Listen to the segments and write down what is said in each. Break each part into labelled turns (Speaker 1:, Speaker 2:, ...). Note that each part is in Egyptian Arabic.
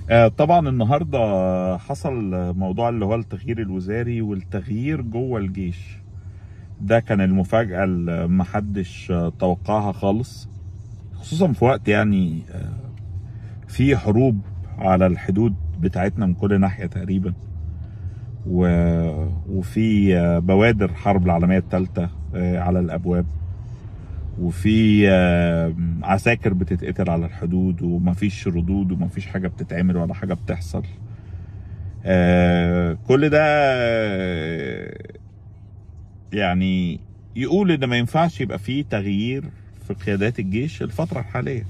Speaker 1: آه، طبعا النهارده حصل موضوع اللي هو التغيير الوزاري والتغيير جوه الجيش ده كان المفاجأة اللي محدش آه، توقعها خالص خصوصا في وقت يعني آه، في حروب على الحدود بتاعتنا من كل ناحية تقريبا و... وفي آه، بوادر حرب العالمية الثالثة على الأبواب وفي آه، عساكر بتتقتل على الحدود ومفيش ردود ومفيش حاجة بتتعمل ولا حاجة بتحصل آه، كل ده آه، يعني يقول ان ما ينفعش يبقى فيه تغيير في قيادات الجيش الفترة الحالية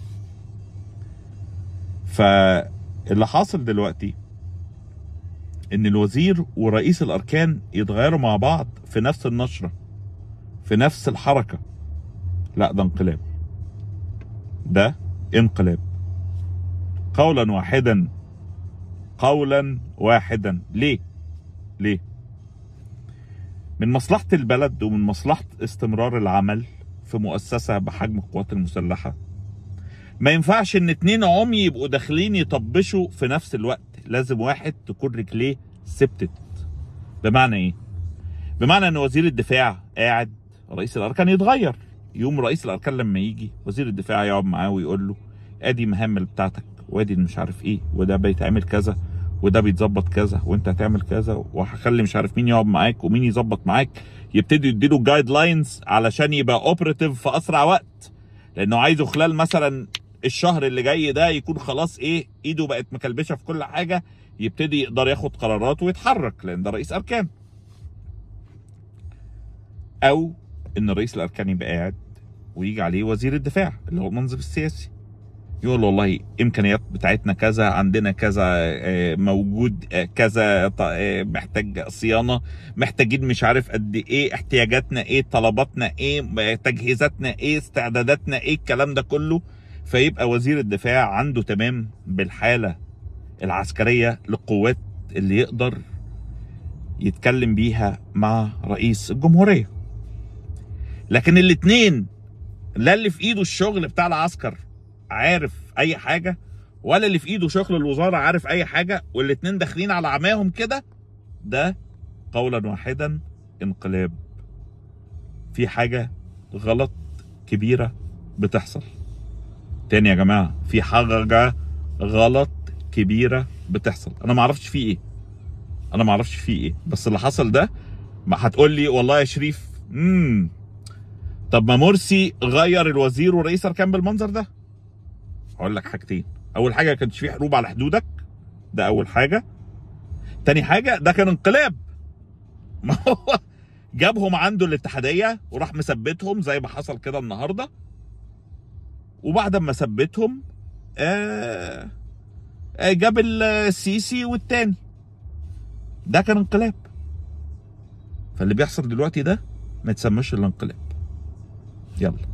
Speaker 1: فاللي حاصل دلوقتي ان الوزير ورئيس الاركان يتغيروا مع بعض في نفس النشرة في نفس الحركة لا ده انقلاب ده انقلاب قولا واحدا قولا واحدا ليه ليه من مصلحة البلد ومن مصلحة استمرار العمل في مؤسسة بحجم القوات المسلحة ما ينفعش ان اتنين عمي يبقوا داخلين يطبشوا في نفس الوقت لازم واحد تكون رجليه ثبتت بمعنى ايه بمعنى ان وزير الدفاع قاعد رئيس الاركان يتغير يوم رئيس الاركان لما يجي وزير الدفاع يقعد معاه ويقول له ادي مهام بتاعتك وادي مش عارف ايه وده بيتعمل كذا وده بيتظبط كذا وانت هتعمل كذا وهخلي مش عارف مين يقعد معاك ومين يظبط معاك يبتدي يديله جايد لاينز علشان يبقى اوبراتيف في اسرع وقت لانه عايزه خلال مثلا الشهر اللي جاي ده يكون خلاص ايه ايده بقت مكلبشه في كل حاجه يبتدي يقدر ياخد قرارات ويتحرك لان ده رئيس اركان او ان رئيس الاركان يبقى قاعد ويجي عليه وزير الدفاع اللي هو المنصب السياسي يقول والله امكانيات بتاعتنا كذا عندنا كذا آه، موجود آه، كذا ط- آه، محتاج صيانه محتاجين مش عارف قد ايه احتياجاتنا ايه طلباتنا ايه آه، تجهيزاتنا ايه استعداداتنا ايه الكلام ده كله فيبقى وزير الدفاع عنده تمام بالحاله العسكريه للقوات اللي يقدر يتكلم بيها مع رئيس الجمهوريه لكن الاتنين لا اللي في ايده الشغل بتاع العسكر عارف اي حاجه ولا اللي في ايده شغل الوزاره عارف اي حاجه والاتنين داخلين على عماهم كده ده قولا واحدا انقلاب في حاجه غلط كبيره بتحصل تاني يا جماعه في حاجه غلط كبيره بتحصل انا ما اعرفش فيه ايه انا ما اعرفش فيه ايه بس اللي حصل ده ما هتقول لي والله يا شريف امم طب ما مرسي غير الوزير ورئيس اركان بالمنظر ده هقول لك حاجتين اول حاجه كانش في حروب على حدودك ده اول حاجه تاني حاجه ده كان انقلاب ما هو جابهم عنده الاتحاديه وراح مثبتهم زي ما حصل كده النهارده وبعد ما ثبتهم آه آه جاب السيسي والتاني ده كان انقلاب فاللي بيحصل دلوقتي ده ما يتسمىش الا انقلاب يلا